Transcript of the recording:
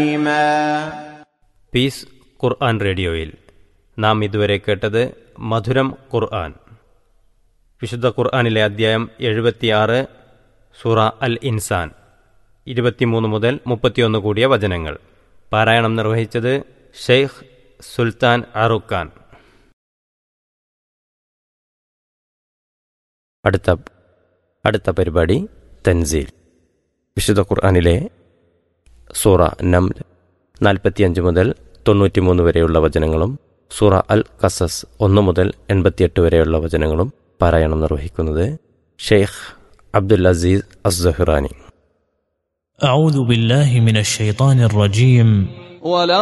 piece ഖുർആൻ റേഡിയോയിൽ നാം ഇതുവരെ കേട്ടത് മധുരം ഖുർആൻ വിശുദ്ധ ഖുർആനിലെ അധ്യായം എഴുപത്തിയാറ് സൂറ അൽ ഇൻസാൻ ഇരുപത്തിമൂന്ന് മുതൽ മുപ്പത്തിയൊന്ന് കൂടിയ വചനങ്ങൾ പാരായണം നിർവഹിച്ചത് ഷെയ്ഖ് സുൽത്താൻ അറുഖാൻ അടുത്ത അടുത്ത പരിപാടി തൻസീൽ വിശുദ്ധ ഖുർആനിലെ സൂറ നംൽ നാൽപ്പത്തിയഞ്ച് മുതൽ തൊണ്ണൂറ്റിമൂന്ന് വരെയുള്ള വചനങ്ങളും സൂറ അൽ കസസ് ഒന്ന് മുതൽ എൺപത്തിയെട്ട് വരെയുള്ള വചനങ്ങളും പാരായണം നിർവഹിക്കുന്നത് ഷെയ്ഖ് അബ്ദുൽ അസീസ് അസ്സഹ്റാനി أعوذ بالله من الشيطان الرجيم ولم